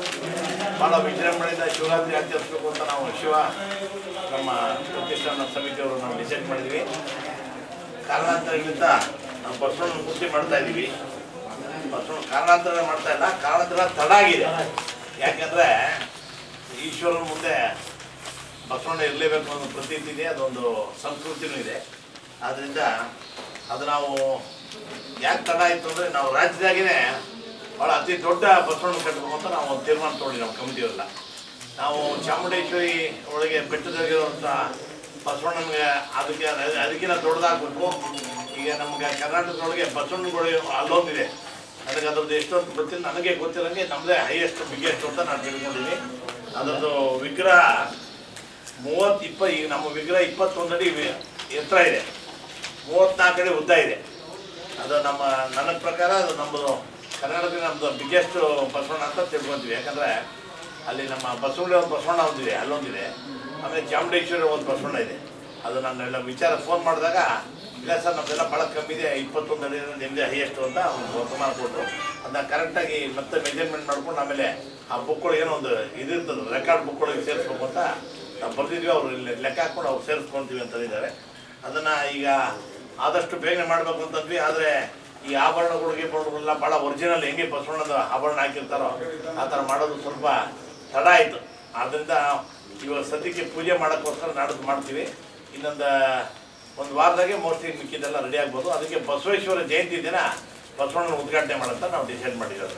ಭಾಳ ವಿಜೃಂಭಣೆಯಿಂದ ಶಿವರಾತ್ರಿ ಆಚರಿಸ್ಬೇಕು ಅಂತ ನಾವು ಶಿವ ನಮ್ಮ ಪ್ರತಿಷ್ಠಾನ ಸಮಿತಿಯವರು ನಾವು ಡಿಸೈಡ್ ಮಾಡಿದ್ವಿ ಕಾರಣಾಂತರಗಳಿಂದ ನಾವು ಬಸವಣ್ಣ ಮೂರ್ತಿ ಮಾಡ್ತಾ ಇದ್ದೀವಿ ಬಸವಣ್ಣ ಕಾರಣಾಂತರ ಮಾಡ್ತಾ ಇಲ್ಲ ಕಾರಣಾಂತರ ತಡ ಆಗಿದೆ ಯಾಕಂದರೆ ಈಶ್ವರನ ಮುಂದೆ ಬಸವಣ್ಣ ಇರಲೇಬೇಕು ಅನ್ನೋ ಪ್ರತೀತಿ ಇದೆ ಅದೊಂದು ಸಂಸ್ಕೃತಿನೂ ಇದೆ ಆದ್ದರಿಂದ ಅದು ನಾವು ಯಾಕೆ ತಡ ಆಯಿತು ಅಂದರೆ ನಾವು ರಾಜ್ಯದಾಗೇ ಭಾಳ ಅತಿ ದೊಡ್ಡ ಬಸವಣ್ಣ ಕಟ್ಟಬೇಕು ಅಂತ ನಾವು ಒಂದು ತೀರ್ಮಾನ ತೊಗೊಂಡು ನಮ್ಮ ಕಮಿಟಿಯವರೆಲ್ಲ ನಾವು ಚಾಮುಂಡೇಶ್ವರಿ ಒಳಗೆ ಬೆಟ್ಟದಾಗಿರುವಂಥ ಬಸವಣ್ಣನಿಗೆ ಅದಕ್ಕೆ ಅದ್- ಅದಕ್ಕಿಂತ ದೊಡ್ಡದಾಗಬೇಕು ಈಗ ನಮ್ಗೆ ಕರ್ನಾಟಕದೊಳಗೆ ಬಸವಣ್ಣಗಳು ಅಲ್ಲೊಂದಿದೆ ನನಗೆ ಅದ್ರದ್ದು ಎಷ್ಟೊಂದು ಗೊತ್ತಿಲ್ಲ ನನಗೆ ಗೊತ್ತಿರೋಂಗೆ ನಮ್ಮದೇ ಹೈಯೆಸ್ಟ್ ಬಿಗ್ಗೆಸ್ಟ್ ಅಂತ ನಾನು ತಿಳ್ಕೊಂಡಿದ್ದೀನಿ ಅದರದ್ದು ವಿಗ್ರಹ ಮೂವತ್ತು ಇಪ್ಪ ಈಗ ನಮ್ಮ ವಿಗ್ರಹ ಇಪ್ಪತ್ತೊಂದು ಅಡಿ ವಿ- ಎತ್ತರ ಇದೆ ಮೂವತ್ನಾಲ್ಕು ಅಡಿ ಉದ್ದ ಇದೆ ಅದು ನಮ್ಮ ನನ್ನ ಪ್ರಕಾರ ಅದು ನಮ್ಮದು ಕರ್ನಾಟಕದ ನಮ್ಮದು ಬಿಗ್ಗೆಸ್ಟ್ ಬಸವಣ್ಣ ಅಂತ ತಿಳ್ಕೊತೀವಿ ಯಾಕಂದರೆ ಅಲ್ಲಿ ನಮ್ಮ ಬಸವಳ್ಳಿ ಒಂದು ಬಸವಣ್ಣ ಒಂದಿದೆ ಅಲ್ಲೊಂದಿದೆ ಆಮೇಲೆ ಚಾಮುಂಡೇಶ್ವರಿ ಒಂದು ಬಸವಣ್ಣ ಇದೆ ಅದು ನಾನೆಲ್ಲ ವಿಚಾರ ಫೋನ್ ಮಾಡಿದಾಗ ಇಲ್ಲ ಸರ್ ನಮ್ದೆಲ್ಲ ಭಾಳ ಕಮ್ಮಿ ಇದೆ ಇಪ್ಪತ್ತೊಂದು ಅಡಿ ನಿಮ್ಮದೇ ಹೈಯೆಸ್ಟ್ ಅಂತ ಒಂದು ವರ್ತಮಾನ ಕೊಟ್ಟರು ಅದನ್ನ ಕರೆಕ್ಟಾಗಿ ಮತ್ತೆ ಮೆಜರ್ಮೆಂಟ್ ಮಾಡ್ಕೊಂಡು ಆಮೇಲೆ ಆ ಬುಕ್ಗಳು ಏನೋ ಒಂದು ಇದಿರ್ತದೆ ರೆಕಾರ್ಡ್ ಬುಕ್ಗಳಿಗೆ ಸೇರಿಸ್ಬೇಕು ಅಂತ ನಾವು ಬರ್ತಿದ್ವಿ ಅವರು ಇಲ್ಲಿ ಲೆಕ್ಕ ಹಾಕ್ಕೊಂಡು ಅವ್ರು ಸೇರಿಸ್ಕೊಂತೀವಿ ಅಂತ ಇದ್ದಾರೆ ಅದನ್ನು ಈಗ ಆದಷ್ಟು ಬೇಗನೆ ಮಾಡಬೇಕು ಅಂತಂದ್ವಿ ಆದರೆ ಈ ಆಭರಣಗಳಿಗೆ ಬರೋಲ್ಲ ಭಾಳ ಒರಿಜಿನಲ್ ಹೆಂಗೆ ಬಸವಣ್ಣದ ಆಭರಣ ಹಾಕಿರ್ತಾರೋ ಆ ಥರ ಮಾಡೋದು ಸ್ವಲ್ಪ ತಡ ಆಯಿತು ಆದ್ದರಿಂದ ಇವಾಗ ಸದ್ಯಕ್ಕೆ ಪೂಜೆ ಮಾಡೋಕ್ಕೋಸ್ಕರ ನಾಡದ್ದು ಮಾಡ್ತೀವಿ ಇನ್ನೊಂದು ಒಂದು ವಾರದಾಗೆ ಮೋಸ್ಟ್ಲಿ ಮಿಕ್ಕಿದ್ದೆಲ್ಲ ರೆಡಿ ಆಗ್ಬೋದು ಅದಕ್ಕೆ ಬಸವೇಶ್ವರ ಜಯಂತಿ ದಿನ ಬಸವಣ್ಣನ ಉದ್ಘಾಟನೆ ಮಾಡಂತ ನಾವು ಡಿಸೈಡ್ ಮಾಡಿರೋದು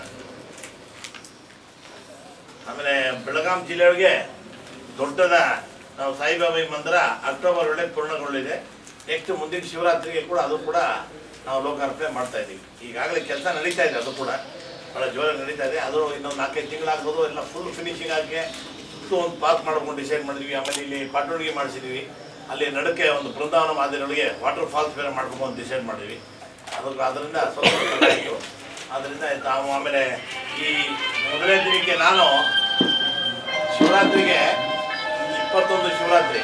ಆಮೇಲೆ ಬೆಳಗಾಂ ಜಿಲ್ಲೆಯೊಳಗೆ ದೊಡ್ಡದ ನಾವು ಸಾಯಿಬಾಬಾ ಮಂದಿರ ಅಕ್ಟೋಬರ್ ಒಳಗೆ ಪೂರ್ಣಗೊಳ್ಳಿದೆ ನೆಕ್ಸ್ಟ್ ಮುಂದಿನ ಶಿವರಾತ್ರಿಗೆ ಕೂಡ ಅದು ಕೂಡ ನಾವು ಲೋಕಾರ್ಪಣೆ ಮಾಡ್ತಾ ಇದ್ದೀವಿ ಈಗಾಗಲೇ ಕೆಲಸ ನಡೀತಾ ಇದೆ ಅದು ಕೂಡ ಭಾಳ ಜೋರಾಗಿ ನಡೀತಾ ಇದೆ ಅದು ಇನ್ನೊಂದು ನಾಲ್ಕೈದು ತಿಂಗಳಾಗ್ಬೋದು ಎಲ್ಲ ಫುಲ್ ಫಿನಿಶಿಂಗ್ ಆಗಿ ಸುತ್ತು ಒಂದು ಪಾರ್ಕ್ ಮಾಡ್ಕೊಂಡು ಡಿಸೈಡ್ ಮಾಡಿದ್ವಿ ಆಮೇಲೆ ಇಲ್ಲಿ ಪಾಟೋಣಿಗೆ ಮಾಡಿಸಿದ್ವಿ ಅಲ್ಲಿ ನಡಕ್ಕೆ ಒಂದು ಬೃಂದಾವನ ಮಾದರಿಯೊಳಗೆ ವಾಟರ್ ಫಾಲ್ಸ್ ಬೇರೆ ಮಾಡಬೇಕು ಅಂತ ಡಿಸೈಡ್ ಮಾಡಿದ್ವಿ ಅದಕ್ಕೆ ಅದರಿಂದ ಸ್ವಲ್ಪ ತೊಂದರೆ ಆಯಿತು ಅದರಿಂದ ನಾವು ಆಮೇಲೆ ಈ ಮೊದಲನೇ ದಿನಕ್ಕೆ ನಾನು ಶಿವರಾತ್ರಿಗೆ ಇಪ್ಪತ್ತೊಂದು ಶಿವರಾತ್ರಿ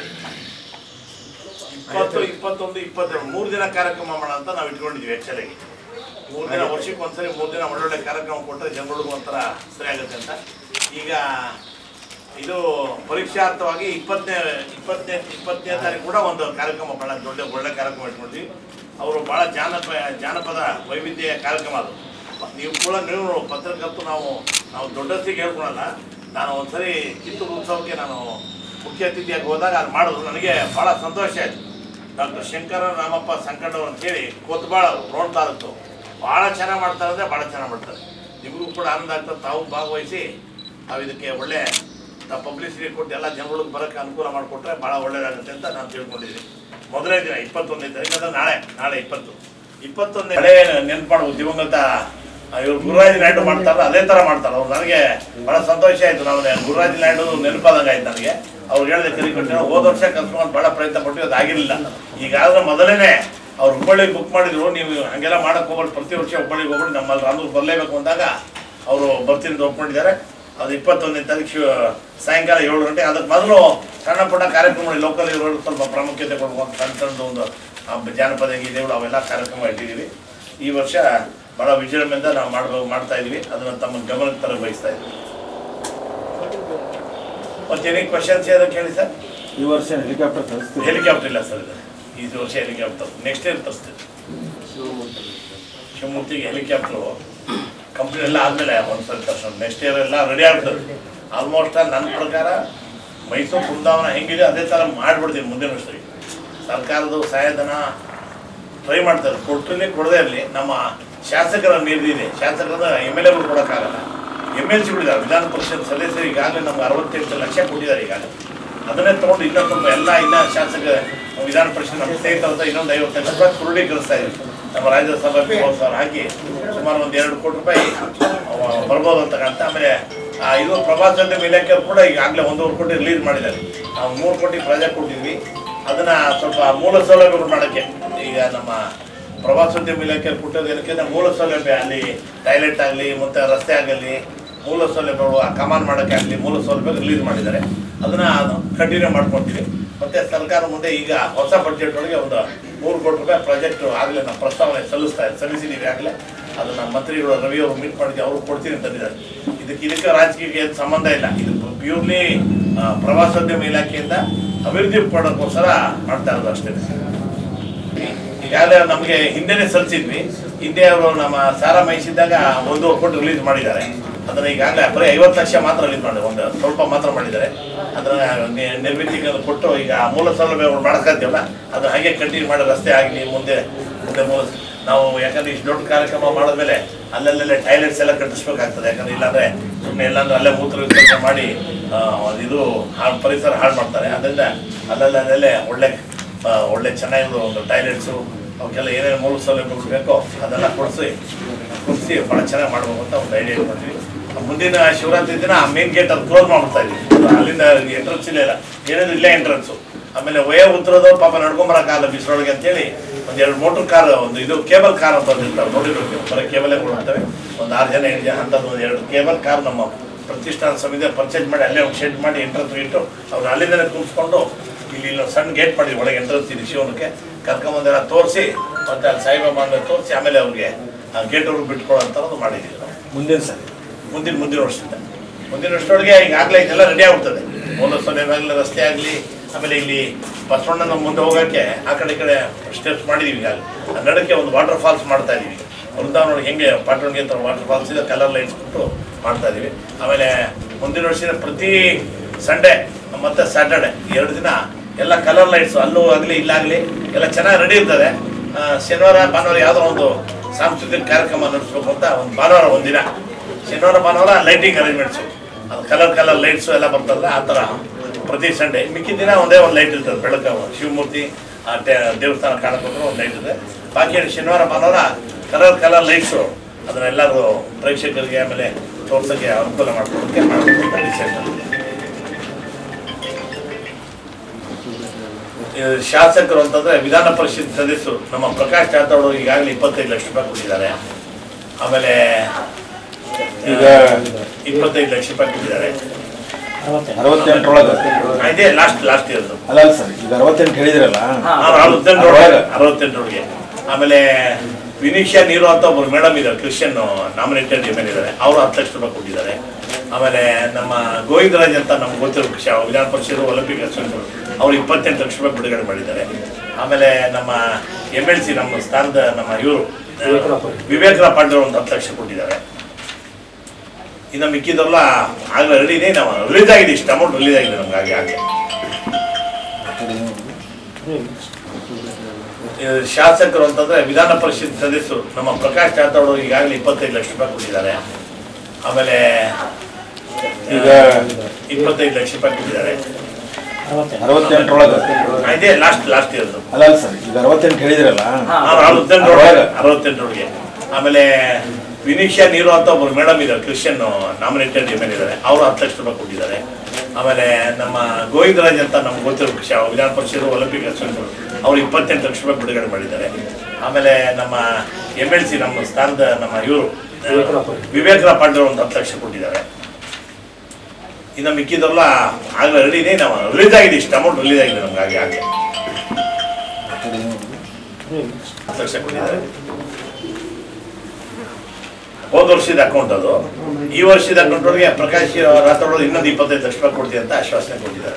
ಇಪ್ಪತ್ತು ಇಪ್ಪತ್ತೊಂದು ಇಪ್ಪತ್ತೆರಡು ಮೂರು ದಿನ ಕಾರ್ಯಕ್ರಮ ಮಾಡೋಣ ಅಂತ ನಾವು ಇಟ್ಕೊಂಡಿದ್ವಿ ಆ್ಯಕ್ಚುಲಾಗಿ ಮೂರು ದಿನ ವರ್ಷಕ್ಕೆ ಒಂದ್ಸರಿ ಮೂರು ದಿನ ಒಳ್ಳೊಳ್ಳೆ ಕಾರ್ಯಕ್ರಮ ಕೊಟ್ಟರೆ ಜನಗಳಿಗೂ ಒಂಥರ ಸರಿ ಆಗುತ್ತೆ ಅಂತ ಈಗ ಇದು ಪರೀಕ್ಷಾರ್ಥವಾಗಿ ಇಪ್ಪತ್ತನೇ ಇಪ್ಪತ್ತನೇ ಇಪ್ಪತ್ತನೇ ತಾರೀಕು ಕೂಡ ಒಂದು ಕಾರ್ಯಕ್ರಮ ಭಾಳ ದೊಡ್ಡ ಒಳ್ಳೆ ಕಾರ್ಯಕ್ರಮ ಇಟ್ಕೊಂಡಿದ್ವಿ ಅವರು ಭಾಳ ಜಾನಪ ಜಾನಪದ ವೈವಿಧ್ಯ ಕಾರ್ಯಕ್ರಮ ಅದು ನೀವು ಕೂಡ ನೀವು ಪತ್ರಕರ್ತರು ನಾವು ನಾವು ದೊಡ್ಡಸ್ತಿಗೆ ಹೇಳ್ಕೊಳಲ್ಲ ನಾನು ಒಂದ್ಸರಿ ಕಿತ್ತೂರು ಉತ್ಸವಕ್ಕೆ ನಾನು ಮುಖ್ಯ ಅತಿಥಿಯಾಗಿ ಹೋದಾಗ ಅದು ಮಾಡಿದ್ರು ನನಗೆ ಭಾಳ ಸಂತೋಷ ಆಯಿತು ಡಾಕ್ಟರ್ ಶಂಕರ ರಾಮಪ್ಪ ಸಂಕಟವ್ರು ಅಂತೇಳಿ ಕೊತ್ಬಾಳ ರೋಡ್ ತಾಲೂಕು ಭಾಳ ಚೆನ್ನಾಗಿ ಮಾಡ್ತಾರೆ ಅಂದರೆ ಭಾಳ ಚೆನ್ನಾಗಿ ಮಾಡ್ತಾರೆ ನಿಮಗೂ ಕೂಡ ಆನಂದ ಆಗ್ತದೆ ತಾವು ಭಾಗವಹಿಸಿ ತಾವು ಇದಕ್ಕೆ ಒಳ್ಳೆ ತಾವು ಪಬ್ಲಿಸಿಟಿ ಕೊಟ್ಟು ಎಲ್ಲ ಜನಗಳಿಗೆ ಬರೋಕ್ಕೆ ಅನುಕೂಲ ಮಾಡಿಕೊಟ್ರೆ ಭಾಳ ಒಳ್ಳೇದಾಗುತ್ತೆ ಅಂತ ನಾನು ತಿಳ್ಕೊಂಡಿದ್ದೀನಿ ಮೊದಲನೇ ದಿನ ಇಪ್ಪತ್ತೊಂದನೇ ತಾರೀಕು ಅಂದ್ರೆ ನಾಳೆ ನಾಳೆ ಇಪ್ಪತ್ತು ಇಪ್ಪತ್ತೊಂದನೇ ಹಳೆ ನೆನ್ಪು ಮಾಡ್ಬೋದು ದಿವಂಗತ ಇವ್ರು ಗುರುರಾಜ್ ನಾಯ್ಡು ಮಾಡ್ತಾರ ಅದೇ ತರ ಮಾಡ್ತಾರೆ ಅವ್ರು ನನಗೆ ಬಹಳ ಸಂತೋಷ ಆಯ್ತು ನಾವು ಗುರುರಾಜ್ ನಾಯ್ಡು ನೆನಪಾದಂಗ ಆಯ್ತು ನನಗೆ ಅವ್ರು ಹೇಳಿದೆ ಕರಿ ಕೊಟ್ಟಿರೋ ಹೋದ ವರ್ಷ ಕರ್ಸ್ಕೊಂಡು ಬಹಳ ಪ್ರಯತ್ನ ಪಟ್ಟು ಅದು ಆಗಿರಲಿಲ್ಲ ಈಗಾದ್ರೆ ಮೊದಲೇನೆ ಅವ್ರು ಹುಬ್ಬಳ್ಳಿಗೆ ಬುಕ್ ಮಾಡಿದ್ರು ನೀವು ಹಂಗೆಲ್ಲ ಮಾಡಕ್ ಹೋಗ್ಬೇಡಿ ಪ್ರತಿ ವರ್ಷ ಹುಬ್ಬಳ್ಳಿಗೆ ಹೋಗ್ಬಿಟ್ಟು ನಮ್ಮಲ್ಲಿ ರಾಮೂರ್ ಬರಲೇಬೇಕು ಅಂದಾಗ ಅವರು ಬರ್ತೀನಿ ಅಂತ ಒಪ್ಕೊಂಡಿದ್ದಾರೆ ಅದು ಇಪ್ಪತ್ತೊಂದನೇ ತಾರೀಕು ಶಿವ- ಸಾಯಂಕಾಲ ಏಳು ಗಂಟೆ ಅದಕ್ಕೆ ಮೊದಲು ಸಣ್ಣ ಪುಟ್ಟ ಕಾರ್ಯಕ್ರಮಗಳು ಲೋಕಲ್ ಇರೋರು ಸ್ವಲ್ಪ ಪ್ರಾಮುಖ್ಯತೆ ಕೊಡ್ಬೇಕು ಸಣ್ಣ ಸಣ್ಣದು ಒಂದು ಆ, ಜಾನಪದ ಗೀತೆಗಳು ಅವೆಲ್ಲ ಕಾರ್ಯಕ್ರಮ ಇಟ್ಟಿದ್ದೀವಿ ಈ ವರ್ಷ ಬಹಳ ವಿಜೃಂಭಣೆಯಿಂದ ನಾವು ಮಾಡ್ಬೇಕು ಮಾಡ್ತಾ ಇದೀವಿ ಅದನ್ನ ತಮ್ಮ ಗಮನಕ್ಕೆ ತರ ಬಯಸ್ತಾ ಇದ್ವಿ ಮತ್ತೇನೇ ಕ್ವಶನ್ಸ್ ಅದಕ್ಕೆ ಹೇಳಿ ಸರ್ ಈ ವರ್ಷ ಹೆಲಿಕಾಪ್ಟರ್ ತರಿಸ್ತೀವಿ ಹೆಲಿಕಾಪ್ಟರ್ ಇಲ್ಲ ಸರ್ ಇದು ಈ ವರ್ಷ ಹೆಲಿಕಾಪ್ಟರ್ ನೆಕ್ಸ್ಟ್ ಇಯರ್ ತರಿಸ್ತೀವಿ ಶಿವಮೂರ್ತಿಗೆ ಹೆಲಿಕಾಪ್ಟರ್ ಕಂಪ್ನಿ ಎಲ್ಲ ಆದಮೇಲೆ ಒಂದ್ಸರಿ ತರ್ಸೋಣ ನೆಕ್ಸ್ಟ್ ಇಯರ್ ಎಲ್ಲ ರೆಡಿ ಆಗ್ತದೆ ಆಲ್ಮೋಸ್ಟ್ ನನ್ನ ಪ್ರಕಾರ ಮೈಸೂರು ಬೃಂದಾವನ ಹೆಂಗಿದೆ ಅದೇ ಥರ ಮಾಡಿಬಿಡ್ತೀವಿ ಮುಂದಿನ ವರ್ಷದಲ್ಲಿ ಸರ್ಕಾರದ ಸಹಾಯಧನ ಟ್ರೈ ಮಾಡ್ತಾರೆ ಕೊಟ್ಟರೆ ಕೊಡದೇ ಇರಲಿ ನಮ್ಮ ಶಾಸಕರ ನಿರ್ದಿದೆ ಶಾಸಕರ ಎಮ್ ಎಲ್ ಎಗಳು ಕೊಡೋಕ್ಕಾಗಲ್ಲ ಎಮ್ ಎಲ್ ಸಿಗಳಿದ್ದಾರೆ ವಿಧಾನ ಪರಿಷತ್ ಸದಸ್ಯರು ಈಗಾಗಲೇ ನಮ್ಗೆ ಅರವತ್ತೆಂಟು ಲಕ್ಷ ಕೊಟ್ಟಿದ್ದಾರೆ ಈಗಾಗಲೇ ಅದನ್ನೇ ತೊಗೊಂಡು ಇನ್ನೊಂದು ಸ್ವಲ್ಪ ಎಲ್ಲ ಇನ್ನ ಶಾಸಕ ವಿಧಾನ ಪರಿಷತ್ ನಮ್ಮ ಸ್ನೇಹಿತರ ಇನ್ನೊಂದು ಐವತ್ತು ಲಕ್ಷ ರೂಪಾಯಿ ಕ್ರೋಢೀಕರಿಸ್ತಾ ಇದ್ದೀವಿ ನಮ್ಮ ರಾಜ್ಯಸಭೆಗೆ ಮೂವತ್ತು ಸಾವಿರ ಹಾಕಿ ಸುಮಾರು ಒಂದು ಎರಡು ಕೋಟಿ ರೂಪಾಯಿ ಅವ ಬರ್ಬೋದು ಅಂತ ಕಾಣ್ತಾ ಆಮೇಲೆ ಆ, ಇದು ಪ್ರವಾಸೋದ್ಯಮ ಇಲಾಖೆ ಕೂಡ ಈಗಾಗಲೇ ಒಂದೂವರೆ ಕೋಟಿ ರಿಲೀಸ್ ಮಾಡಿದ್ದಾರೆ ನಾವು ಮೂರು ಕೋಟಿ ಪ್ರಾಜೆಕ್ಟ್ ಕೊಟ್ಟಿದ್ವಿ ಅದನ್ನ ಸ್ವಲ್ಪ ಮೂಲ ಸೌಲಭ್ಯಗಳು ಮಾಡೋಕ್ಕೆ ಈಗ ನಮ್ಮ ಪ್ರವಾಸೋದ್ಯಮ ಇಲಾಖೆ ಕೊಟ್ಟದ್ದು ಏನಕ್ಕೆ ಅಂದ್ರೆ ಮೂಲ ಸೌಲಭ್ಯ ಅಲ್ಲಿ ಟಾಯ್ಲೆಟ್ ಆಗಲಿ ಮತ್ತು ರಸ್ತೆ ಆಗಲಿ ಮೂಲ ಸೌಲಭ್ಯಗಳು ಆ ಕಮಾನ್ ಮಾಡೋಕ್ಕೆ ಆಗಲಿ ಮೂಲ ಸೌಲಭ್ಯ ರಿಲೀಸ್ ಮಾಡಿದ್ದಾರೆ ಅದನ್ನ ಕಂಟಿನ್ಯೂ ಮಾಡ್ಕೊತೀವಿ ಮತ್ತೆ ಸರ್ಕಾರ ಮುಂದೆ ಈಗ ಹೊಸ ಬಡ್ಜೆಟ್ ಒಳಗೆ ಒಂದು ಮೂರು ಕೋಟಿ ರೂಪಾಯಿ ಪ್ರಾಜೆಕ್ಟ್ ಆಗಲೇ ನಾವು ಪ್ರಸ್ತಾವನೆ ಸಲ್ಲಿಸ್ತಾ ಸಲ್ಲಿಸಿದ್ದೀವಿ ಆಗಲೇ ಅದನ್ನ ಮಂತ್ರಿಗಳು ರವಿ ಅವರು ಮೀಟ್ ಮಾಡಿದ್ವಿ ಅವರು ಕೊಡ್ತೀನಿ ಅಂತಂದಿದ್ದಾರೆ ಇದಕ್ಕೆ ಇದಕ್ಕೆ ರಾಜಕೀಯಕ್ಕೆ ಏನು ಸಂಬಂಧ ಇಲ್ಲ ಇದು ಪ್ಯೂರ್ಲಿ ಪ್ರವಾಸೋದ್ಯಮ ಇಲಾಖೆಯಿಂದ ಅಭಿವೃದ್ಧಿ ಪಡೋಕ್ಕೋಸ್ಕರ ಮಾಡ್ತಾ ಇರೋದು ಅಷ್ಟೇ ಈಗಾಗಲೇ ನಮಗೆ ಹಿಂದೆನೆ ಸಲ್ಲಿಸಿದ್ವಿ ಹಿಂದೆ ಅವರು ನಮ್ಮ ಸಾರಾ ಮಹಿಸಿದ್ದಾಗ ಒಂದೂವರೆ ಕೋಟಿ ರಿಲೀಸ್ ಮಾಡಿದ್ದಾರೆ ಅದನ್ನ ಈಗಾಗಲೇ ಬರೀ ಐವತ್ತು ಲಕ್ಷ ಮಾತ್ರ ರಿಲೀಸ್ ಮಾಡಿದ್ದಾರೆ ಒಂದು ಸ್ವಲ್ಪ ಮಾತ್ರ ಮಾಡಿದ್ದಾರೆ ಅದನ್ನ ನಿ- ನಿರ್ಮಿತಿಗೆ ಅದು ಕೊಟ್ಟು ಈಗ ಆ ಮೂಲ ಸೌಲಭ್ಯಗಳು ಮಾಡಕತ್ತೀವಲ್ಲ ಅದು ಹಾಗೆ ಕಂಟಿನ್ಯೂ ಮಾಡಿ ರಸ್ತೆ ಆಗಲಿ ಮುಂದೆ ಮುಂದೆ ಮೂಲ ನಾವು ಯಾಕಂದ್ರೆ ಇಷ್ಟು ದೊಡ್ಡ ಕಾರ್ಯಕ್ರಮ ಮಾಡಿದ್ಮೇಲೆ ಅಲ್ಲಲ್ಲೇ ಟಾಯ್ಲೆಟ್ಸ್ ಎಲ್ಲ ಕಟ್ಟಿಸ್ಬೇಕಾಗ್ತದೆ ಯಾಕಂದ್ರೆ ಇಲ್ಲಾಂದ್ರೆ ಸುಮ್ಮನೆ ಎಲ್ಲಾಂದ್ರೆ ಅಲ್ಲೇ ಮೂತ್ರ ವಿಸರ್ಜನೆ ಮಾಡಿ ಆ, ಇದು ಹಾಳು ಪರಿಸರ ಹಾಳು ಮಾಡ್ತಾರೆ ಅದರಿಂದ ಅಲ್ಲಲ್ಲೇ ಒಳ್ಳೆ ಆ, ಒಳ್ಳೆ ಚೆನ್ನಾಗಿರೋ ಒಂದು ಟಾಯ್ಲೆಟ್ಸು ಅವಕ್ಕೆಲ್ಲ ಏನೇನು ಮೂಲ ಸೌಲಭ್ಯಗಳು ಬೇಕೋ ಅದೆಲ್ಲ ಕೊಡಿಸಿ ಕೊಡಿಸಿ ಭಾಳ ಚೆನ್ನಾಗಿ ಮಾಡ್ಬೇಕು ಅಂತ ಒಂದು ಐಡಿಯಾ ಇಟ್ಕೊಂಡಿದ್ವಿ ಮುಂದಿನ ಶಿವರಾತ್ರಿ ದಿನ ಮೇನ್ ಗೇಟ್ ಅದು ಕ್ಲೋಸ್ ಮಾಡ್ತಾ ಇದ್ವಿ ಅಲ್ಲಿಂದ ಎಂಟ್ರೆನ್ಸ್ ಇಲ್ಲ ಇಲ್ಲ ಏನೇನು ಇಲ್ಲೇ ಎಂಟ್ರೆನ್ಸು ಆಮೇಲೆ ವಯ ಉತ್ತರದವ್ರು ಪಾಪ ನಡ್ಕೊಂಬರಕ್ಕಾಗಲ್ಲ ಬಿಸಿಲೊಳಗೆ ಅಂತೇಳಿ ಒಂದು ಎರಡು ಮೋಟರ್ ಕಾರ್ ಒಂದು ಇದು ಕೇಬಲ್ ಕಾರ್ ಅಂತ ಬಂದಿರ್ತಾರೆ ನೋಡಿರ್ಬೇಕು ಬರೀ ಕೇಬಲೇ ಕೊಡ್ತವೆ ಒಂದು ಆರು ಜನ ಎಂಟು ಜನ ಅಂಥದ್ದು ಒಂದು ಎರಡು ಕೇಬಲ್ ಕಾರ್ ನಮ್ಮ ಪ್ರತಿಷ್ಠಾನ ಸಮಿತಿ ಪರ್ಚೇಸ್ ಮಾಡಿ ಅಲ್ಲೇ ಒಂದು ಶೆಡ್ ಮಾಡಿ ಎಂಟ್ರೆನ್ಸ್ ಇಟ್ಟು ಅವ್ರು ಅಲ್ಲಿಂದಲೇ ತುಂಬಿಸ್ಕೊಂಡು ಇಲ್ಲಿ ಇಲ್ಲೊಂದು ಸಣ್ಣ ಗೇಟ್ ಮಾಡಿ ಒಳಗೆ ಎಂಟ್ರೆನ್ಸ್ ಇದೆ ಶಿವನಕ್ಕೆ ಕರ್ಕೊಂಬಂದೆಲ್ಲ ತೋರಿಸಿ ಮತ್ತೆ ಅಲ್ಲಿ ಸಾಯಿಬಾಬಾ ತೋರಿಸಿ ಆಮೇಲೆ ಅವ್ರಿಗೆ ಗೇಟ್ ಅವ್ರಿಗೆ ಬಿಟ್ಕೊಳ್ಳೋ ಮಾಡಿದ್ದೀವಿ ನಾವು ಮುಂದಿನ ಸರಿ ಮುಂದಿನ ಮುಂದಿನ ವರ್ಷದಿಂದ ಮುಂದಿನ ವರ್ಷದೊಳಗೆ ಈಗಾಗಲೇ ಇದೆಲ್ಲ ರೆಡಿ ಆಗ್ತದೆ ಮೂಲ ಸೌಲಭ್ಯ ರಸ್ತೆ ಆಗಲಿ ಆಮೇಲೆ ಇಲ್ಲಿ ಬಸವಣ್ಣನ ಮುಂದೆ ಹೋಗೋಕ್ಕೆ ಆ ಕಡೆ ಈ ಕಡೆ ಸ್ಟೆಪ್ಸ್ ಮಾಡಿದೀವಿ ಈಗಾಗಲೇ ಕನ್ನಡಕ್ಕೆ ಒಂದು ವಾಟರ್ ಫಾಲ್ಸ್ ಮಾಡ್ತಾ ಇದೀವಿ ವೃಂದಾವನ ಹೆಂಗೆ ಪಾಟೋಣಿಗೆ ಅಂತ ವಾಟರ್ ಫಾಲ್ಸ್ ಇದೆ ಕಲರ್ ಲೈಟ್ಸ್ ಕೊಟ್ಟು ಮಾಡ್ತಾ ಇದೀವಿ ಆಮೇಲೆ ಮುಂದಿನ ವರ್ಷದ ಪ್ರತಿ ಸಂಡೇ ಮತ್ತೆ ಸ್ಯಾಟರ್ಡೆ ಎರಡು ದಿನ ಎಲ್ಲ ಕಲರ್ ಲೈಟ್ಸ್ ಅಲ್ಲೂ ಆಗಲಿ ಇಲ್ಲಾಗಲಿ ಎಲ್ಲ ಚೆನ್ನಾಗಿ ರೆಡಿ ಇರ್ತದೆ ಆ, ಶನಿವಾರ ಭಾನುವಾರ ಯಾವುದೋ ಒಂದು ಸಾಂಸ್ಕೃತಿಕ ಕಾರ್ಯಕ್ರಮ ನಡೆಸ್ಬೇಕು ಅಂತ ಒಂದು ಭಾನುವಾರ ಒಂದಿನ ಶನಿವಾರ ಭಾನುವಾರ ಲೈಟಿಂಗ್ ಅರೇಂಜ್ಮೆಂಟ್ಸು ಅದು ಕಲರ್ ಕಲರ್ ಲೈಟ್ಸು ಎಲ್ಲ ಬರ್ತಲ್ಲ ಆ ಥರ ಪ್ರತಿ ಸಂಡೇ ಮಿಕ್ಕಿದ ದಿನ ಒಂದೇ ಒಂದು ಲೈಟ್ ಇರ್ತದೆ ಬೆಳಕು ಶಿವಮೂರ್ತಿ ಆ ಟೆ- ದೇವಸ್ಥಾನ ಕಾಣಕ್ಕೋದ್ರೆ ಒಂದು ಲೈಟ್ ಇದೆ ಬಾಕಿ ಶನಿವಾರ ಭಾನುವಾರ ಕಲರ್ ಕಲರ್ ಲೈಟ್ಸು ಅದನ್ನೆಲ್ಲರೂ ಪ್ರೇಕ್ಷಕರಿಗೆ ಆಮೇಲೆ ತೋರ್ಸೋಕ್ಕೆ ಅನುಕೂಲ ಮಾಡ್ಕೊಡೋಕ್ಕೆ ಮಾಡಬೇಕು ಅಂತ ಡಿಸೈಡ್ ಮಾಡಿದೆ ಇದು ಶಾಸಕರು ಅಂತಂದ್ರೆ ವಿಧಾನ ಪರಿಷತ್ ಸದಸ್ಯರು ನಮ್ಮ ಪ್ರಕಾಶ್ ಜಾಧವ್ ಈಗಾಗಲೇ ಇಪ್ಪತ್ತೈದು ಲಕ್ಷ ರೂಪಾಯಿ ಕೊಟ್ಟಿದ್ದಾರೆ ಆಮೇಲೆ ಈಗ ಇಪ್ಪತ್ತೈದು ಲಕ್ಷ ರೂಪಾಯಿ ಕೊಟ್ಟಿದ್ದಾರೆ ಅರವತ್ತೆಂಟರೊಳಗೆ ಇದೇ ಲಾಸ್ಟ್ ಲಾಸ್ಟ್ ಇಯರ್ದು ಅಲ್ಲ ಅಲ್ಲ ಸರ್ ಈಗ ಅರವತ್ತೆಂಟು ಹೇಳಿದ್ರಲ್ಲ ಅರವತ್ತೆಂಟರೊಳಗೆ ಅರವತ್ತೆಂಟರೊಳಗೆ ಆಮೇಲೆ ವಿನಿಷಾ ನೀರು ಅಂತ ಒಬ್ರು ಮೇಡಮ್ ಇದ್ದಾರೆ ಕ್ರಿಶ್ಚಿಯನ್ ನಾಮಿನೇಟೆಡ್ ಎಮ್ ಎಲ್ ಇದ್ದಾರೆ ಅವರು ಹತ್ತು ಲಕ್ಷ ರೂಪಾಯಿ ಕೊಟ್ಟಿದ್ದಾರೆ ಆಮೇಲೆ ನಮ್ಮ ಗೋವಿಂದರಾಜ್ ಅಂತ ನಮ್ಗೆ ಗೊತ್ತಿರೋ ಕ್ಷ- ವಿಧಾನ ಪರಿಷತ್ ಒಲಿಂಪಿಕ್ ಅಸೋಸಿಯೇಷನ್ ಅವರು ಇಪ್ಪತ್ತೆಂಟು ಲಕ್ಷ ರೂಪಾಯಿ ಬಿಡುಗಡೆ ಮಾಡಿದ್ದಾರೆ ಆಮೇಲೆ ನಮ್ಮ ಎಮ್ ಎಲ್ ಸಿ ನಮ್ಮ ಸ್ಥಾನದ ನಮ್ಮ ಇವರು ವಿವೇಕರ ಪಾಟೀಲ್ ಒಂದು ಹತ್ತು ಲಕ್ಷ ಕೊಟ್ಟಿದ್ದಾರೆ ಇನ್ನು ಮಿಕ್ಕಿದೆಲ್ಲ ಆಗಲೇ ರೆಡಿ ಇದೆ ನಾವು ರಿಲೀಸ್ ಆಗಿದೆ ಇಷ್ಟು ಅಮೌಂಟ್ ರಿಲೀಸ್ ಆಗಿದೆ ನಮ್ಗೆ ಹಾಗೆ ಹಾಗೆ ಇದು ಶಾಸಕರು ಅಂತಂದ್ರೆ ವಿಧಾನ ಪರಿಷತ್ ಸದಸ್ಯರು ನಮ್ಮ ಪ್ರಕಾಶ್ ಜಾಧವ್ ಈಗಾಗಲೇ ಇಪ್ಪತ್ತೈದು ಲಕ್ಷ ರೂಪಾಯಿ ಕೊಟ್ಟಿದ್ದಾರೆ ಆಮೇಲೆ ಈಗ ಇಪ್ಪತ್ತೈದು ಲಕ್ಷ ರೂಪಾಯಿ ಕೊಟ್ಟಿದ್ದಾರೆ ಅರವತ್ತೆಂಟರೊಳಗೆ ಇದೇ ಲಾಸ್ಟ್ ಲಾಸ್ಟ್ ಇಯರ್ದು ಅಲ್ಲ ಅಲ್ಲ ಸರ್ ಈಗ ಅರವತ್ತೆಂಟು ಹೇಳಿದ್ರಲ್ಲ ಅರವತ್ತೆಂಟರೊಳಗೆ ಅರವತ್ತೆಂಟರೊಳಗೆ ಆಮೇಲೆ ವಿನಿಷಾ ನೀರು ಅಂತ ಒಬ್ರು ಮೇಡಮ್ ಇದ್ದಾರೆ ಕ್ರಿಶ್ಚಿಯನ್ ನಾಮಿನೇಟೆಡ್ ಎಮ್ ಎಲ್ ಇದ್ದಾರೆ ಅವರು ಹತ್ತು ಲಕ್ಷ ರೂಪಾಯಿ ಕೊಟ್ಟಿದ್ದಾರೆ ಆಮೇಲೆ ನಮ್ಮ ಗೋವಿಂದರಾಜ್ ಅಂತ ನಮ್ಗೆ ಗೊತ್ತಿರೋ ಕ್ಷ- ವಿಧಾನ ಪರಿಷತ್ ಒಲಿಂಪಿಕ್ ಅಸೋಸಿಯೇಷನ್ ಅವರು ಇಪ್ಪತ್ತೆಂಟು ಲಕ್ಷ ರೂಪಾಯಿ ಬಿಡುಗಡೆ ಮಾಡಿದ್ದಾರೆ ಆಮೇಲೆ ನಮ್ಮ ಎಮ್ ಎಲ್ ಸಿ ನಮ್ಮ ಸ್ಥಾನದ ನಮ್ಮ ಇವರು ವಿವೇಕರ ಪಾಟೀಲ್ ಒಂದು ಹತ್ತು ಲಕ್ಷ ಕೊಟ್ಟಿದ್ದಾರೆ ಇನ್ನು ಮಿಕ್ಕಿದೆಲ್ಲ ಆಗಲೇ ರೆಡಿ ಇದೆ ನಾವು ರಿಲೀಸ್ ಆಗಿದೆ ಇಷ್ಟು ಅಮೌಂಟ್ ರಿಲೀಸ್ ಆಗಿದೆ ನಮ್ಗೆ ಹಾಗೆ ಹಾಗೆ ಹತ್ತು ಲಕ್ಷ ಕೊಟ್ಟಿದ್ದಾರೆ ಹೋದ ವರ್ಷದ ಅಕೌಂಟ್ ಅದು ಈ ವರ್ಷದ ಅಕೌಂಟ್ ಅವ್ರಿಗೆ ಪ್ರಕಾಶ್ ರಾಥೋಡ್ ಅವ್ರು ಇನ್ನೊಂದು ಇಪ್ಪತ್ತೈದು ಲಕ್ಷ ರೂಪಾಯಿ ಕೊಡ್ತೀವಿ ಅಂತ ಆಶ್ವಾಸನೆ ಕೊಟ್ಟಿದ್ದಾರೆ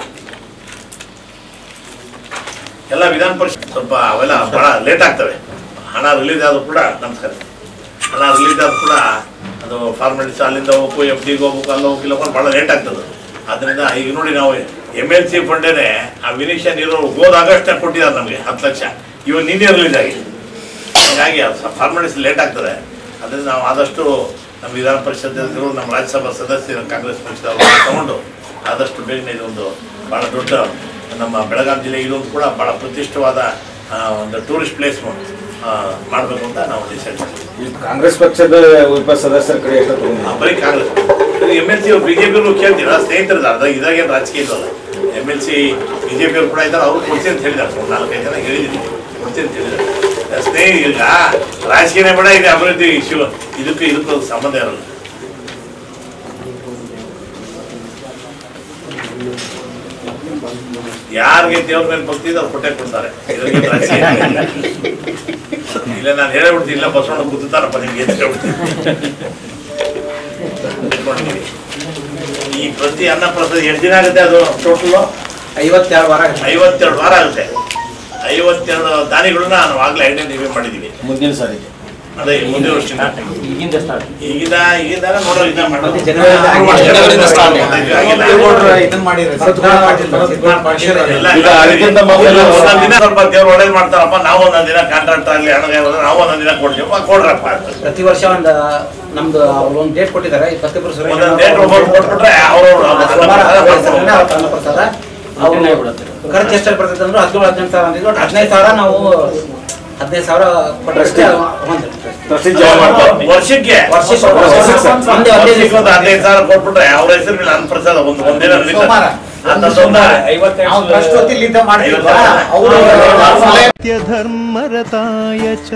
ಎಲ್ಲ ವಿಧಾನ ಪರಿಷತ್ ಸ್ವಲ್ಪ ಅವೆಲ್ಲ ಬಹಳ ಲೇಟ್ ಆಗ್ತವೆ ಹಣ ರಿಲೀಸ್ ಆದ್ರೂ ಕೂಡ ನಮಸ್ಕಾರ ಹಣ ರಿಲೀಸ್ ಆದ್ರೂ ಕೂಡ ಅದು ಫಾರ್ಮಾಲಿಟೀಸ್ ಅಲ್ಲಿಂದ ಹೋಗ್ಬೇಕು ಎಫ್ ಡಿಗೆ ಹೋಗ್ಬೇಕು ಅಲ್ಲಿ ಹೋಗ್ಬೇಕು ಇಲ್ಲ ಭಾಳ ಲೇಟ್ ಆಗ್ತದೆ ಅದರಿಂದ ಈಗ ನೋಡಿ ನಾವು ಎಮ್ ಎಲ್ ಸಿ ಫಂಡೇನೆ ಆ ವಿನಿಷಾ ನೀರು ಹೋದ ಆಗಸ್ಟ್ ಕೊಟ್ಟಿದ್ದಾರೆ ನಮಗೆ ಹತ್ತು ಲಕ್ಷ ಇವಾಗ ನಿನ್ನೆ ರಿಲೀಸ್ ಆಗಿದೆ ಹೀಗಾಗಿ ಫಾರ್ಮಾಲಿಟೀಸ್ ಲೇಟ್ ಆಗ್ತದೆ ಅದರಿಂದ ನಾವು ಆದಷ್ಟು ನಮ್ಮ ವಿಧಾನ ಪರಿಷತ್ ಸದಸ್ಯರು ನಮ್ಮ ರಾಜ್ಯಸಭಾ ಸದಸ್ಯರು ಕಾಂಗ್ರೆಸ್ ಪಕ್ಷದವರು ತಗೊಂಡು ಆದಷ್ಟು ಬೇಗನೆ ಇದೊಂದು ಭಾಳ ದೊಡ್ಡ ನಮ್ಮ ಬೆಳಗಾವಿ ಜಿಲ್ಲೆ ಇದೊಂದು ಕೂಡ ಭಾಳ ಪ್ರತಿಷ್ಠವಾದ ಆ, ಒಂದು ಟೂರಿಸ್ಟ್ ಪ್ಲೇಸ್ ಮಾಡಬೇಕು ಅಂತ ನಾವು ಡಿಸೈಡ್ ಮಾಡಿದ್ವಿ ಈ ಕಾಂಗ್ರೆಸ್ ಪಕ್ಷದ ಉಪ ಸದಸ್ಯರ ಕಡೆ ಎಷ್ಟು ತಗೊಂಡಿಲ್ಲ ಬರೀ Congress M L C BJP ಕೇಳ್ತೀರಾ ಸ್ನೇಹಿತರು ಅರ್ಧ ಇದಾಗೇನು ರಾಜಕೀಯ ಇಲ್ಲಲ್ಲ ಎಮ್ ಎಲ್ ಸಿ ಬಿಜೆಪಿ ಅವ್ರು ಕೂಡ ಇದ್ದಾರೆ ಅವರು ಕೊಡ್ತೀನಿ ಅಂತ ಹೇಳಿದ್ದಾರೆ ಒಂದು ನಾಲ್ಕೈದು ಜನ ಹೇಳಿದ್ದೀನಿ ಕೊಡ್ತೀನಿ ಅಂತ ಹೇಳಿದ್ದಾರೆ ಸ್ನೇಹಿ ಈಗ ರಾಜಕೀಯನೇ ಬೇಡ ಇದೆ ಅಭಿವೃದ್ಧಿ ಇಶ್ಯೂ ಇದಕ್ಕೂ ಇದಕ್ಕೂ ಸಂಬಂಧ ಇರಲ್ಲ ಯಾರಿಗೆ ದೇವ್ರ ಮೇಲೆ ಭಕ್ತಿ ಇದೆ ಅವ್ರು ಕೊಟ್ಟೆ ಕೊಡ್ತಾರೆ ಇದ್ರಲ್ಲಿ ರಹಸ್ಯ ಇಲ್ಲ. ಇಲ್ಲ ನಾನು ಹೇಳ್ಬಿಡ್ತೀನಿ ಇಲ್ಲ ಬಸವಣ್ಣ ಕೂತಾರಪ್ಪ ನಿಮ್ಗೆ ಅಂತ ಹೇಳ್ಬಿಡ್ತೀನಿ ಇಟ್ಕೊಂಡಿದೀವಿ. ಈ ಪ್ರತಿ ಅನ್ನ ಪ್ರಸಾದ ಎಷ್ಟು ದಿನ ಆಗುತ್ತೆ ಅದು ಟೋಟಲ್ ಐವತ್ತೆರಡು ವಾರ ಆಗುತ್ತೆ. ಐವತ್ತೆರಡು ವಾರ ಆಗುತ್ತೆ ಐವತ್ತೆರಡು ದಾನಿಗಳನ್ನ ನಾವು ಆಗ್ಲೇ ಐಡೆಂಟಿಫೈ ಮಾಡಿದೀವಿ ಮುಂದಿನ ಸಾರಿಗೆ ಅದೇ ಮುಂದಿನ ವರ್ಷದಿಂದ ಈಗಿಂದ ಸ್ಟಾರ್ಟ್ ಈಗಿದ ಈಗಿಂದ ನೋಡೋ ಇದನ್ನ ಮಾಡೋದು ಮತ್ತೆ ಜನವರಿಯಿಂದ ಆಗಿದೆ. ಜನವರಿಯಿಂದ start ಆಗಿಲ್ಲ. ದೇವ್ರು ಇದನ್ನ ಮಾಡಿದ್ರು. ಸತ್ಕಾರ ಮಾಡಿಲ್ಲ. ಸತ್ಕಾರ ಮಾಡಿಲ್ಲ. ಎಲ್ಲ ಈಗ ಅದಕ್ಕಿಂತ ಮೊದಲು ಒಂದೊಂದ್ ದಿನ ಸ್ವಲ್ಪ ದೇವ್ರು ಒಳ್ಳೇದ್ ಮಾಡ್ತಾರಪ್ಪ ನಾವು ಒಂದೊಂದ್ ದಿನ ಕಾಂಟ್ರಾಕ್ಟ್ ಆಗ್ಲಿ ಹಣಗೆ ಹೋದ್ರೆ ನಾವು ಒಂದೊಂದ್ ದಿನ ಕೊಡ್ತೀವಪ್ಪ ಕೊಡ್ರಪ್ಪ ಅಂತ. ಪ್ರತಿ ವರ್ಷ ಒಂದು ನಮ್ದು ಅವ್ರು ಒಂದು ಡೇಟ್ ಕೊಟ್ಟಿದ್ದಾರೆ ಇಪ್ಪತ್ತಿಬ್ಬರು ಸುರೇಶ್ ಒಂದೊಂದ್ ಡೇಟ್ ಒಬ್ಬರು ಕೊಟ್ಬಿಟ್ರೆ ಅವರು ಸೋಮವಾರ ಹೆಸರನ್ನ ಅವತ್ತು ಅನ್ನಪ್ರಸಾದ ಅವ್ರು ಖರ್ಚು ಎಷ್ಟು ಬರ್ತೈತೆ ಅಂದ್ರೆ ಹದಿನೇಳು ಹದಿನೆಂಟು ಸಾವಿರ ಅಂದಿದ್ರು ಒಟ್ಟು ಹದಿನೈದು ಸಾವಿರ ನಾವು ಹದಿನೈದು ಸಾವಿರ ಕೊಟ್ಟರೆ ಒಂದು ಟ್ರಸ್ಟಿ ಜಾಯಿನ್ ಮಾಡ್ತಾರೆ ವರ್ಷಕ್ಕೆ ವರ್ಷಕ್ಕೆ ವರ್ಷಕ್ಕೆ ಸರ್. ಒಂದೇ ಒಂದೇ ವರ್ಷಕ್ಕೆ ದಿವಸ ಒಂದು ಹದಿನೈದು ಸಾವಿರ ಕೊಟ್ಬಿಟ್ರೆ ಅವ್ರ ಹೆಸರು ಮೇಲೆ ಅನ್ಪ್ರಸಾದ ಒಂದು ಒಂದಿನ ನಡೀತದೆ. ಸೋಮವಾರ. ಅಂತ ಸೋಮವಾರ ನಾವು ಫಸ್ಟ್ ಹೊತ್ತಿಲಿಂದ ಮಾಡ್ತಿದ್ವಾ ಐವತ್ತು ಅವರು ಧರ್ಮರತಾಯ ಚ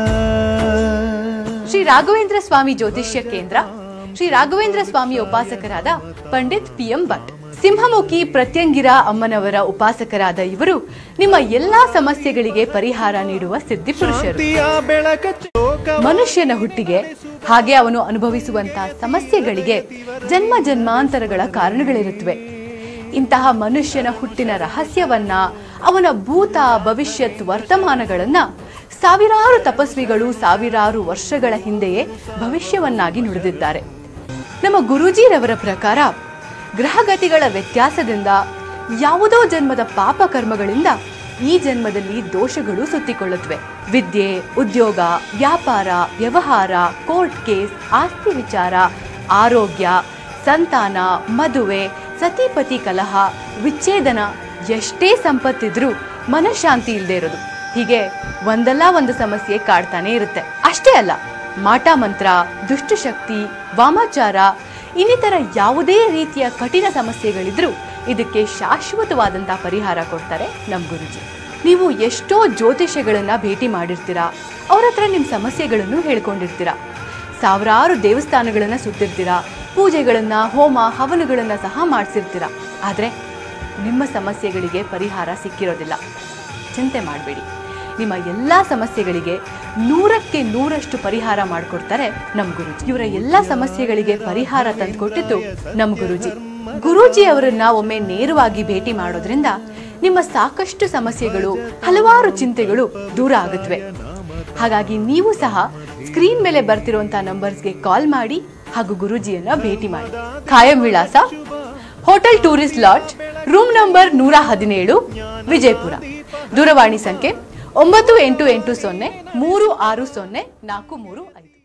ಶ್ರೀ ರಾಘವೇಂದ್ರ ಸ್ವಾಮಿ ಜ್ಯೋತಿಷ್ಯ ಕೇಂದ್ರ ಶ್ರೀ ರಾಘವೇಂದ್ರ ಸ್ವಾಮಿ ಉಪಾಸಕರಾದ ಪಂಡಿತ್ ಪಿ ಎಂ ಭಟ್ ಸಿಂಹಮುಖಿ ಪ್ರತ್ಯಂಗಿರ ಅಮ್ಮನವರ ಉಪಾಸಕರಾದ ಇವರು ನಿಮ್ಮ ಎಲ್ಲಾ ಸಮಸ್ಯೆಗಳಿಗೆ ಪರಿಹಾರ ನೀಡುವ ಸಿದ್ಧಿಪುರುಷರು ಶಾಂತಿಯ ಬೆಳಕ ಚೋಕ ಮನುಷ್ಯನ ಹುಟ್ಟಿಗೆ ಹಾಗೆ ಅವನು ಅನುಭವಿಸುವಂತಹ ಸಮಸ್ಯೆಗಳಿಗೆ ಜನ್ಮ ಜನ್ಮಾಂತರಗಳ ಕಾರಣಗಳಿರುತ್ತವೆ ಇಂತಹ ಮನುಷ್ಯನ ಹುಟ್ಟಿನ ರಹಸ್ಯವನ್ನ ಅವನ ಭೂತ ಭವಿಷ್ಯತ್ ವರ್ತಮಾನಗಳನ್ನ ಸಾವಿರಾರು ತಪಸ್ವಿಗಳು ಸಾವಿರಾರು ವರ್ಷಗಳ ಹಿಂದೆಯೇ ಭವಿಷ್ಯವನ್ನಾಗಿ ನುಡಿದಿದ್ದಾರೆ ನಮ್ಮ ಗುರೂಜಿರವರ ಪ್ರಕಾರ ಗ್ರಹಗತಿಗಳ ವ್ಯತ್ಯಾಸದಿಂದ ಯಾವುದೋ ಜನ್ಮದ ಪಾಪ ಕರ್ಮಗಳಿಂದ ಈ ಜನ್ಮದಲ್ಲಿ ದೋಷಗಳು ಸುತ್ತಿಕೊಳ್ಳುತ್ತವೆ ವಿದ್ಯೆ ಉದ್ಯೋಗ ವ್ಯಾಪಾರ ವ್ಯವಹಾರ ಕೋರ್ಟ್ ಕೇಸ್ ಆಸ್ತಿ ವಿಚಾರ ಆರೋಗ್ಯ ಸಂತಾನ ಮದುವೆ ಸತಿಪತಿ ಕಲಹ ವಿಚ್ಛೇದನ ಎಷ್ಟೇ ಸಂಪತ್ತಿದ್ರೂ ಮನಃಶಾಂತಿ ಇಲ್ಲದೆ ಇರೋದು ಹೀಗೆ ಒಂದಲ್ಲ ಒಂದು ಸಮಸ್ಯೆ ಕಾಡ್ತಾನೆ ಇರುತ್ತೆ ಅಷ್ಟೇ ಅಲ್ಲ ಮಾಟ ಮಂತ್ರ ದುಷ್ಟಶಕ್ತಿ ವಾಮಾಚಾರ ಇನ್ನಿತರ ಯಾವುದೇ ರೀತಿಯ ಕಠಿಣ ಸಮಸ್ಯೆಗಳಿದ್ರೂ ಇದಕ್ಕೆ ಶಾಶ್ವತವಾದಂತಹ ಪರಿಹಾರ ಕೊಡ್ತಾರೆ ನಮ್ಮ ಗುರುಜಿ ನೀವು ಎಷ್ಟೋ ಜ್ಯೋತಿಷ್ಯಗಳನ್ನ ಭೇಟಿ ಮಾಡಿರ್ತೀರಾ ಅವ್ರ ಹತ್ರ ನಿಮ್ಮ ಸಮಸ್ಯೆಗಳನ್ನು ಹೇಳ್ಕೊಂಡಿರ್ತೀರಾ ಸಾವಿರಾರು ದೇವಸ್ಥಾನಗಳನ್ನ ಸುತ್ತಿರ್ತೀರಾ ಪೂಜೆಗಳನ್ನ ಹೋಮ ಹವನಗಳನ್ನ ಸಹ ಮಾಡಿಸಿರ್ತೀರಾ ಆದರೆ ನಿಮ್ಮ ಸಮಸ್ಯೆಗಳಿಗೆ ಪರಿಹಾರ ಸಿಕ್ಕಿರೋದಿಲ್ಲ ಚಿಂತೆ ಮಾಡಬೇಡಿ ನಿಮ್ಮ ಎಲ್ಲ ಸಮಸ್ಯೆಗಳಿಗೆ ನೂರಕ್ಕೆ ನೂರಷ್ಟು ಪರಿಹಾರ ಮಾಡಿಕೊಡ್ತಾರೆ ನಮ್ಮ ಗುರುಜಿ ಇವರ ಎಲ್ಲ ಸಮಸ್ಯೆಗಳಿಗೆ ಪರಿಹಾರ ತಂದುಕೊಟ್ಟಿದ್ದು ನಮ್ಮ ಗುರುಜಿ ಗುರೂಜಿ ಅವರನ್ನ ಒಮ್ಮೆ ನೇರವಾಗಿ ಭೇಟಿ ಮಾಡೋದ್ರಿಂದ ನಿಮ್ಮ ಸಾಕಷ್ಟು ಸಮಸ್ಯೆಗಳು ಹಲವಾರು ಚಿಂತೆಗಳು ದೂರ ಆಗುತ್ತವೆ ಹಾಗಾಗಿ ನೀವು ಸಹ ಸ್ಕ್ರೀನ್ ಮೇಲೆ ಬರ್ತಿರುವಂತಹ ನಂಬರ್ಸ್ಗೆ ಕಾಲ್ ಮಾಡಿ ಹಾಗೂ ಗುರೂಜಿಯನ್ನ ಭೇಟಿ ಮಾಡಿ ಖಾಯಂ ವಿಳಾಸ hotel tourist lodge room number ನೂರ ಹದಿನೇಳು ವಿಜಯಪುರ ದೂರವಾಣಿ ಸಂಖ್ಯೆ ಒಂಬತ್ತು ಎಂಟು ಎಂಟು ಸೊನ್ನೆ ಮೂರು ಆರು ಸೊನ್ನೆ ನಾಲ್ಕು ಮೂರು ಐದು